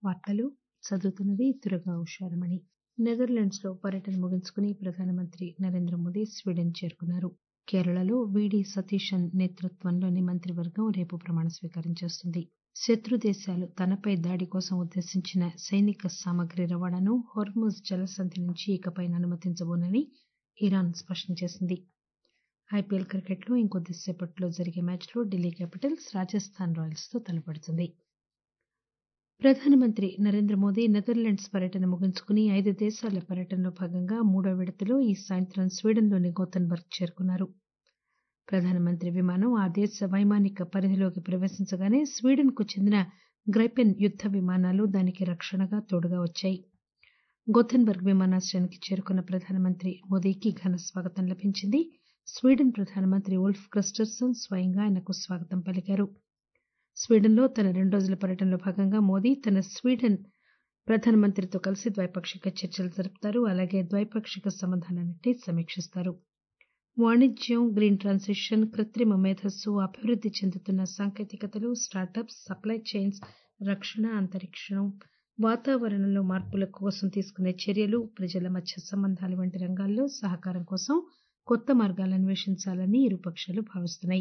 వార్తలు చదువుతున్నది దుర్గా ఉషారమణి నెదర్లాండ్స్ లో పర్యటన ముగించుకుని ప్రధానమంత్రి నరేంద్ర మోదీ స్వీడన్ చేరుకున్నారు కేరళలో వీడి సతీశన్ నేతృత్వంలోని మంత్రివర్గం రేపు ప్రమాణ స్వీకారం చేస్తుంది శత్రు దేశాలు తనపై దాడి కోసం ఉద్దేశించిన సైనిక సామగ్రి రవాణాను హోర్ముజ్ జలసంధి నుంచి ఇకపై అనుమతించబోనని ఇరాన్ స్పష్టం చేసింది ఐపీఎల్ క్రికెట్లో ఇంకొద్దిసేపట్లో జరిగే మ్యాచ్లో ఢిల్లీ క్యాపిటల్స్ రాజస్థాన్ రాయల్స్ తో తలపడుతుంది ప్రధానమంత్రి నరేంద్ర మోదీ నెదర్లాండ్స్ పర్యటన ముగించుకుని ఐదు దేశాల పర్యటనలో భాగంగా మూడో విడతలో ఈ సాయంత్రం స్వీడన్లోని గోతెన్బర్గ్ చేరుకున్నారు ప్రధానమంత్రి విమానం ఆ దేశ వైమానిక పరిధిలోకి ప్రవేశించగానే స్వీడన్ కు చెందిన గ్రైపెన్ యుద్ద విమానాలు దానికి రక్షణగా తోడుగా వచ్చాయి గోథెన్బర్గ్ విమానాశ్రయానికి చేరుకున్న ప్రధానమంత్రి మోదీకి ఘన స్వాగతం లభించింది స్వీడన్ ప్రధానమంత్రి ఉల్ఫ్ క్రిస్టర్సన్ స్వయంగా ఆయనకు స్వాగతం పలికారు స్వీడన్లో తన రెండు రోజుల పర్యటనలో భాగంగా మోదీ తన స్వీడన్ ప్రధానమంత్రితో కలిసి ద్వైపాక్షిక చర్చలు జరుపుతారు అలాగే ద్వైపాక్షిక సంబంధాలన్నింటినీ సమీక్షిస్తారు వాణిజ్యం గ్రీన్ ట్రాన్సిషన్ కృత్రిమ మేధస్సు అభివృద్ది చెందుతున్న సాంకేతికతలు స్టార్టప్స్ సప్లై చైన్స్ రక్షణ అంతరిక్షం వాతావరణంలో మార్పుల కోసం తీసుకునే చర్యలు ప్రజల మధ్య సంబంధాలు వంటి రంగాల్లో సహకారం కోసం కొత్త మార్గాలు అన్వేషించాలని ఇరు పక్షాలు భావిస్తున్నాయి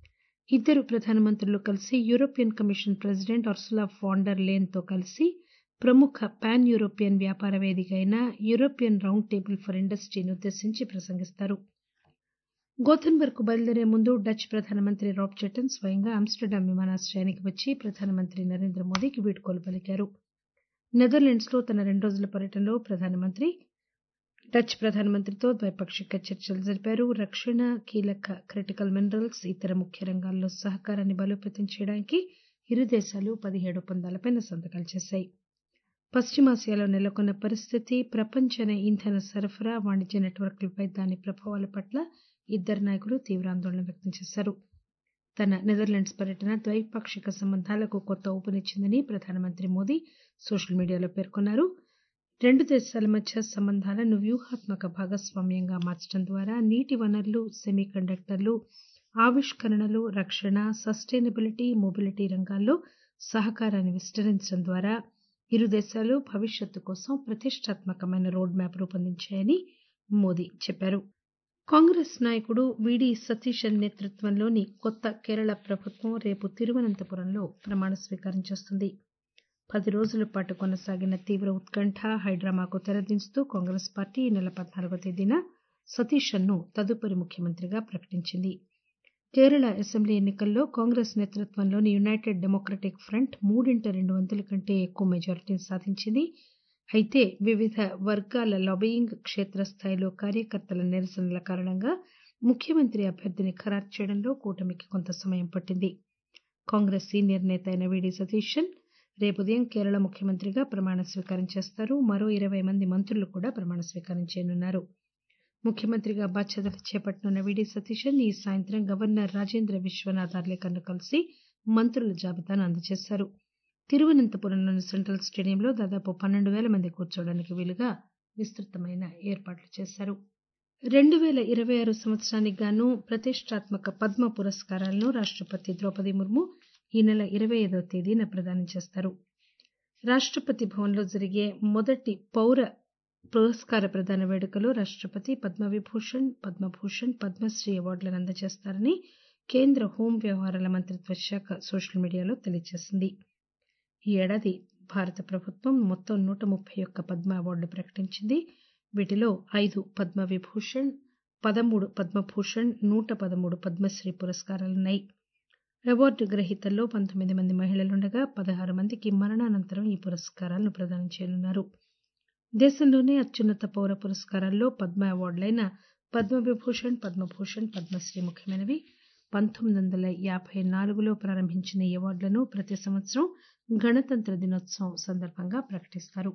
ఇద్దరు ప్రధానమంత్రులు కలిసి European commission president Ursula von der Leyen తో కలిసి ప్రముఖ పాన్ యూరోపియన్ వ్యాపార వేదిక అయిన యూరోపియన్ రౌండ్ టేబుల్ ఫర్ ఇండస్ట్రీని ఉద్దేశించి ప్రసంగిస్తారు గోథెన్బర్గ్ కు బయలుదేరే ముందు డచ్ ప్రధానమంత్రి రాబ్ చెటన్ స్వయంగా ఆమ్స్టర్డామ్ విమానాశ్రయానికి వచ్చి ప్రధానమంత్రి నరేంద్ర మోదీకి వీడ్కోలు పలికారు నెదర్లాండ్స్ లో తన రెండు రోజుల పర్యటనలో ప్రధానమంత్రి డచ్ ప్రధానమంత్రితో ద్వైపాక్షిక చర్చలు జరిపారు రక్షణ కీలక క్రిటికల్ మినరల్స్ ఇతర ముఖ్య రంగాల్లో సహకారాన్ని బలోపేతం చేయడానికి ఇరు దేశాలు పదిహేడు ఒప్పందాలపై సంతకాలు చేశాయి పశ్చిమాసియాలో నెలకొన్న పరిస్థితి ప్రపంచ ఇంధన సరఫరా వాణిజ్య నెట్వర్క్లపై దాని ప్రభావాల పట్ల ఇద్దరు నాయకులు తీవ్ర ఆందోళన వ్యక్తం చేశారు తన నెదర్లాండ్స్ పర్యటన ద్వైపాక్షిక సంబంధాలకు కొత్త ఊపునిచ్చిందని ప్రధానమంత్రి మోదీ సోషల్ మీడియాలో పేర్కొన్నారు రెండు దేశాల మధ్య సంబంధాలను వ్యూహాత్మక భాగస్వామ్యంగా మార్చడం ద్వారా నీటి వనరులు సెమీ కండక్టర్లు ఆవిష్కరణలు రక్షణ సస్టైనబిలిటీ మొబిలిటీ రంగాల్లో సహకారాన్ని విస్తరించడం ద్వారా ఇరు దేశాలు భవిష్యత్తు కోసం ప్రతిష్టాత్మకమైన రోడ్ మ్యాప్ రూపొందించాయని మోదీ చెప్పారు కాంగ్రెస్ నాయకుడు వీడి సతీశన్ నేతృత్వంలోని కొత్త కేరళ ప్రభుత్వం రేపు తిరువనంతపురంలో ప్రమాణ స్వీకారం చేస్తుంది పది రోజుల పాటు కొనసాగిన తీవ్ర ఉత్కంఠ హైడ్రామాకు తెరదించుతూ కాంగ్రెస్ పార్టీ ఈ నెల పద్నాలుగో తేదీన సతీశన్ ను తదుపరి ముఖ్యమంత్రిగా ప్రకటించింది కేరళ అసెంబ్లీ ఎన్నికల్లో కాంగ్రెస్ నేతృత్వంలోని యునైటెడ్ డెమోక్రటిక్ ఫ్రంట్ మూడింట రెండు వంతుల కంటే ఎక్కువ మెజారిటీని సాధించింది అయితే వివిధ వర్గాల లాబియింగ్ క్షేత్రస్థాయిలో కార్యకర్తల నిరసనల కారణంగా ముఖ్యమంత్రి అభ్యర్థిని ఖరారు చేయడంలో కూటమికి కొంత సమయం పట్టింది కాంగ్రెస్ సీనియర్ నేత అయిన వీడి సతీశన్ రేపు ఉదయం కేరళ ముఖ్యమంత్రిగా ప్రమాణ స్వీకారం చేస్తారు మరో ఇరవై మంది మంత్రులు కూడా ప్రమాణ స్వీకారం చేయనున్నారు ముఖ్యమంత్రిగా బాధ్యతలు చేపట్టనున్న వీడి సతీశన్ ఈ సాయంత్రం గవర్నర్ రాజేంద్ర విశ్వనాథ్ అర్లేకర్ను కలిసి మంత్రుల జాబితాను అందజేశారు తిరువనంతపురంలోని సెంట్రల్ స్టేడియంలో దాదాపు పన్నెండు పేల మంది కూర్చోవడానికి వీలుగా విస్తృతమైన ఏర్పాట్లు చేశారు రెండు పేల ఇరవై ఆరు సంవత్సరానికి గాను ప్రతిష్టాత్మక పద్మ పురస్కారాలను రాష్టపతి ద్రౌపది ముర్ము ఈ నెల ఇరవై ఐదవ తేదీన ప్రదానం చేస్తారు రాష్టపతి భవన్లో జరిగే మొదటి పౌర పురస్కార ప్రదాన వేడుకలో రాష్టపతి పద్మవిభూషణ్ పద్మభూషణ్ పద్మశ్రీ అవార్డులను అందజేస్తారని కేంద్ర హోం వ్యవహారాల మంత్రిత్వ శాఖ సోషల్ మీడియాలో తెలియజేసింది ఈ ఏడాది భారత ప్రభుత్వం మొత్తం నూట ముప్పై ఒక్క పద్మ అవార్డులు ప్రకటించింది వీటిలో ఐదు పద్మ విభూషణ్ పదమూడు పద్మభూషణ్ నూట పదమూడు పద్మశ్రీ పురస్కారాలున్నాయి అవార్డు గ్రహీతల్లో పంతొమ్మిది మంది మహిళలుండగా పదహారు మందికి మరణానంతరం ఈ పురస్కారాలను ప్రదానం చేయనున్నారు దేశంలోనే అత్యున్నత పౌర పురస్కారాల్లో పద్మ అవార్డులైన పద్మవిభూషణ్ పద్మభూషణ్ పద్మశ్రీ ముఖ్యమైనవి పంతొమ్మిది వందల యాబై నాలుగులో ప్రారంభించిన ఈ అవార్డులను ప్రతి సంవత్సరం గణతంత్ర దినోత్సవం సందర్భంగా ప్రకటిస్తారు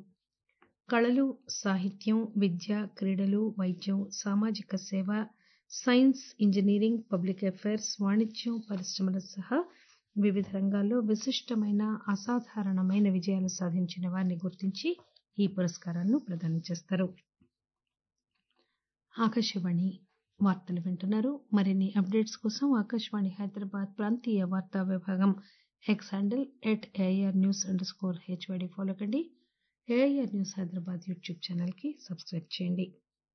కళలు సాహిత్యం విద్య క్రీడలు వైద్యం సామాజిక సేవ సైన్స్ ఇంజనీరింగ్ పబ్లిక్ అఫైర్స్ వాణిజ్యం పరిశ్రమలు సహా వివిధ రంగాల్లో విశిష్టమైన అసాధారణమైన విజయాలు సాధించిన వారిని గుర్తించి ఈ పురస్కారాలను ప్రదానం చేస్తారు ఆకాశవాణి వార్తలు వింటున్నారు మరిన్ని అప్డేట్స్ కోసం ఆకాశవాణి హైదరాబాద్ ప్రాంతీయ వార్తా విభాగం X handle at AIR news underscore HYD follow కండి ఏఐఆర్ న్యూస్ హైదరాబాద్ యూట్యూబ్ ఛానల్కి సబ్స్క్రైబ్ చేయండి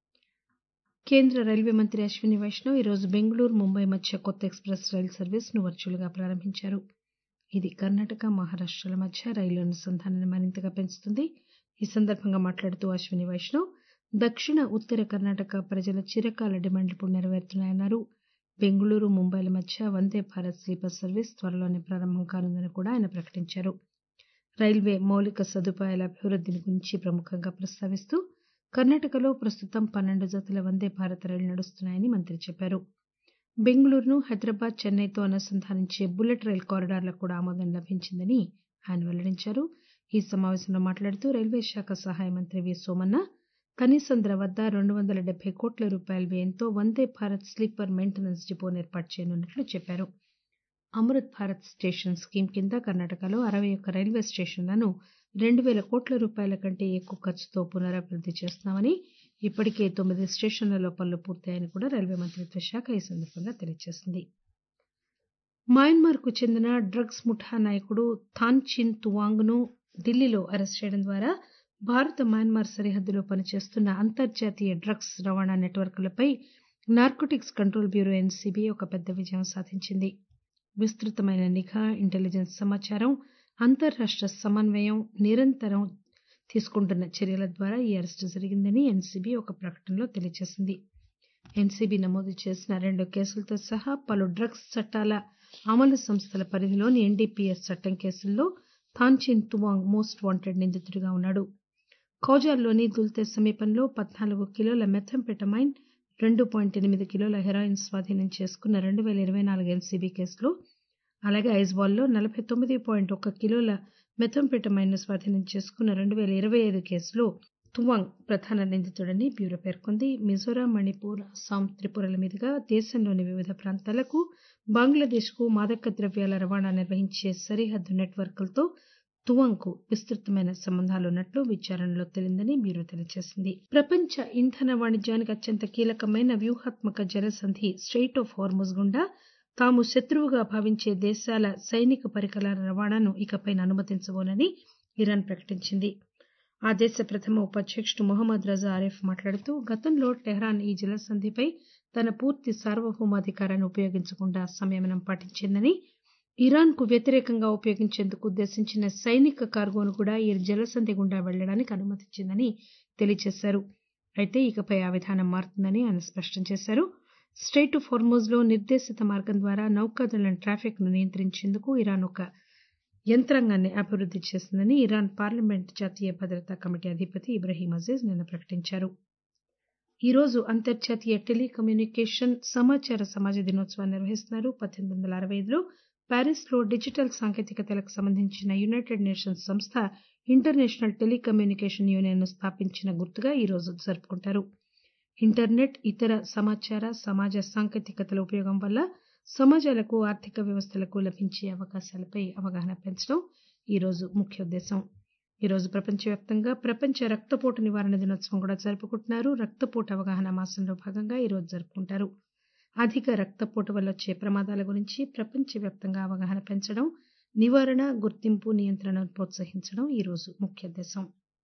కేంద్ర రైల్వే మంత్రి అశ్విని వైష్ణవ్ ఈరోజు బెంగళూరు ముంబై మధ్య కొత్త ఎక్స్ప్రెస్ రైలు సర్వీస్ను వర్చువల్గా ప్రారంభించారు ఇది కర్ణాటక మహారాష్ట్రల మధ్య రైలు అనుసంధానాన్ని మరింతగా పెంచుతుంది ఈ సందర్భంగా మాట్లాడుతూ అశ్విని వైష్ణవ్ దక్షిణ ఉత్తర కర్ణాటక ప్రజల చిరకాల డిమాండ్లు ఇప్పుడు నెరవేరుతున్నాయన్నారు బెంగళూరు ముంబైల మధ్య వందే భారత్ స్లీపర్ సర్వీస్ త్వరలోనే ప్రారంభం కానుందని కూడా ఆయన ప్రకటించారు రైల్వే మౌలిక సదుపాయాల అభివృద్ధిని గురించి ప్రముఖంగా ప్రస్తావిస్తూ కర్ణాటకలో ప్రస్తుతం పన్నెండు జతల వందే భారత్ రైళ్లు నడుస్తున్నాయని మంత్రి చెప్పారు బెంగళూరును హైదరాబాద్ చెన్నైతో అనుసంధానించే బుల్లెట్ రైల్ కారిడార్లకు కూడా ఆమోదం లభించిందని ఆయన వెల్లడించారు ఈ సమావేశంలో మాట్లాడుతూ రైల్వే శాఖ సహాయ మంత్రి వి సోమన్న కనీసం ధర వద్ద రెండు వందల డెబ్బై కోట్ల రూపాయల వ్యయంతో వందే భారత్ స్లీపర్ మెయింటెనెన్స్ డిపోను ఏర్పాటు చేయనున్నట్లు చెప్పారు అమృత్ భారత్ స్టేషన్ స్కీమ్ కింద కర్ణాటకలో అరవై ఒక్క రైల్వే స్టేషన్లను రెండు పేల కోట్ల రూపాయల కంటే ఎక్కువ ఖర్చుతో పునరభివృద్ది చేస్తున్నామని ఇప్పటికే తొమ్మిది స్టేషన్లలో పనులు పూర్తయ్యాయని కూడా రైల్వే మంత్రిత్వ శాఖ ఈ సందర్భంగా తెలియజేసింది మయన్మార్కు చెందిన డ్రగ్స్ ముఠా నాయకుడు థాన్ చిన్ తువాంగ్ ను ఢిల్లీలో అరెస్ట్ చేయడం ద్వారా భారత మయన్మార్ సరిహద్దులో పనిచేస్తున్న అంతర్జాతీయ డ్రగ్స్ రవాణా నెట్వర్క్లపై నార్కోటిక్స్ కంట్రోల్ బ్యూరో ఎన్సీబీ ఒక పెద్ద విజయం సాధించింది విస్తృతమైన నిఘా ఇంటెలిజెన్స్ సమాచారం అంతర్రాష్ట సమన్వయం నిరంతరం తీసుకుంటున్న చర్యల ద్వారా ఈ అరెస్టు జరిగిందని ఎన్సీబీ ఒక ప్రకటనలో తెలియజేసింది ఎన్సీబీ నమోదు చేసిన రెండు కేసులతో సహా పలు డ్రగ్స్ చట్టాల అమలు సంస్థల పరిధిలోని ఎన్డీపీఎస్ చట్టం కేసుల్లో థాన్చిన్ తువాంగ్ మోస్ట్ వాంటెడ్ నిందితుడిగా ఉన్నాడు ఖౌజార్లోని దుల్తే సమీపంలో పద్నాలుగు కిలోల మెథంపెటమైన్ రెండు పాయింట్ ఎనిమిది కిలోల హెరాయిన్ స్వాధీనం చేసుకున్న రెండు పేల ఇరవై నాలుగు ఎన్సీబీ కేసులో అలాగే ఐజ్వాల్లో నలభై తొమ్మిది పాయింట్ ఒక్క కిలోల మెథంపెటమైన్ ను స్వాధీనం చేసుకున్న రెండు పేల ఇరవై ఐదు కేసులో తువాంగ్ ప్రధాన నిందితుడని బ్యూరో పేర్కొంది మిజోరాం మణిపూర్ అస్సాం త్రిపురల మీదుగా దేశంలోని వివిధ ప్రాంతాలకు బంగ్లాదేశ్ కు మాదక ద్రవ్యాల రవాణా నిర్వహించే సరిహద్దు నెట్వర్క్లతో తువాంగ్ కు విస్తృతమైన సంబంధాలున్నట్లు విచారణలో తేలిందని బ్యూరో తెలియజేసింది ప్రపంచ ఇంధన వాణిజ్యానికి అత్యంత కీలకమైన వ్యూహాత్మక జలసంధి స్టెయిట్ ఆఫ్ హార్ముజ్ గుండా తాము శత్రువుగా భావించే దేశాల సైనిక పరికరాల రవాణాను ఇకపై అనుమతించబోనని ఇరాన్ ప్రకటించింది ఆ దేశ ప్రథమ ఉపాధ్యకుడు మొహమ్మద్ రజా ఆరిఫ్ మాట్లాడుతూ గతంలో టెహ్రాన్ ఈ జలసంధిపై తన పూర్తి సార్వభౌమాధికారాన్ని ఉపయోగించకుండా సంయమనం పాటించిందని ఇరాన్ కు వ్యతిరేకంగా ఉపయోగించేందుకు ఉద్దేశించిన సైనిక కార్గోను కూడా ఈ జలసంధి గుండా వెళ్లడానికి అనుమతించిందని తెలియజేశారు అయితే ఇకపై ఆ విధానం మారుతుందని ఆయన స్పష్టం చేశారు స్టెయిట్ ఆఫ్ హార్మోజ్ లో నిర్దేశిత మార్గం ద్వారా నౌకాదళం ట్రాఫిక్ ను నియంత్రించేందుకు ఇరాన్ ఒక యంత్రాంగాన్ని అభివృద్ది చేసిందని ఇరాన్ పార్లమెంట్ జాతీయ భద్రతా కమిటీ అధిపతి ఇబ్రహీం అజీజ్ నిన్న ప్రకటించారు ఈరోజు అంతర్జాతీయ టెలికమ్యూనికేషన్ సమాచార సమాజ దినోత్సవాన్ని నిర్వహిస్తున్నారు పద్దెనిమిది వందల అరవై ఐదులో ప్యారిస్ లో డిజిటల్ సాంకేతికతలకు సంబంధించిన యునైటెడ్ నేషన్స్ సంస్థ ఇంటర్నేషనల్ టెలికమ్యూనికేషన్ యూనియన్ ను స్థాపించిన గుర్తుగా ఈ రోజు జరుపుకుంటారు ఇంటర్నెట్ ఇతర సమాచార సమాజ సాంకేతికతల ఉపయోగం వల్ల సమాజాలకు ఆర్థిక వ్యవస్థలకు లభించే అవకాశాలపై అవగాహన పెంచడం ఈ రోజు ముఖ్య ఉద్దేశం ఈ రోజు ప్రపంచవ్యాప్తంగా ప్రపంచ రక్తపోటు నివారణ దినోత్సవం కూడా జరుపుకుంటున్నారు రక్తపోటు అవగాహన మాసంలో భాగంగా ఈ రోజు జరుపుకుంటారు అధిక రక్తపోటు వల్ల వచ్చే ప్రమాదాల గురించి ప్రపంచవ్యాప్తంగా అవగాహన పెంచడం నివారణ గుర్తింపు నియంత్రణను ప్రోత్సహించడం ఈ రోజు ముఖ్య ఉద్దేశం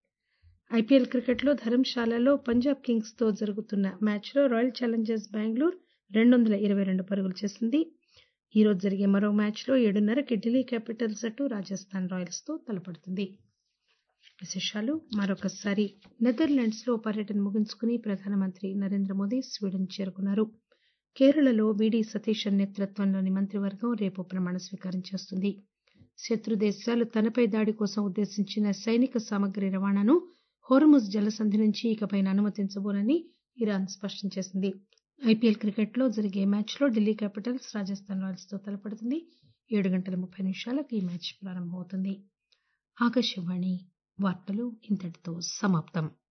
ఐపీఎల్ క్రికెట్లో ధర్మశాలలో పంజాబ్ కింగ్స్ తో జరుగుతున్న మ్యాచ్లో రాయల్ ఛాలెంజర్స్ బెంగళూరు రెండు వందల ఇరవై రెండు పరుగులు చేసింది ఈ రోజు జరిగే మరో మ్యాచ్లో ఏడున్నరకి ఢిల్లీ క్యాపిటల్స్ జట్టు రాజస్థాన్ రాయల్స్ తో తలపడుతుంది విశేషాలు మరొకసారి నెదర్లాండ్స్ లో పర్యటన ముగించుకుని ప్రధానమంత్రి నరేంద్ర మోదీ స్వీడన్ చేరుకున్నారు కేరళలో వీడి సతీశన్ నేతృత్వంలోని మంత్రివర్గం రేపు ప్రమాణ స్వీకారం చేస్తుంది శత్రు దేశాలు తనపై దాడి కోసం ఉద్దేశించిన సైనిక సామగ్రి రవాణాను హోర్ముజ్ జలసంధి నుంచి ఇకపై అనుమతించబోనని ఇరాన్ స్పష్టం చేసింది ఐపీఎల్ క్రికెట్లో జరిగే మ్యాచ్లో ఢిల్లీ క్యాపిటల్స్ రాజస్థాన్ రాయల్స్ తో తలపడుతుంది ఏడు గంటల ముప్పై నిమిషాలకు ఈ మ్యాచ్ ప్రారంభమవుతుంది ఆకాశవాణి వార్తలు ఇంతటితో సమాప్తం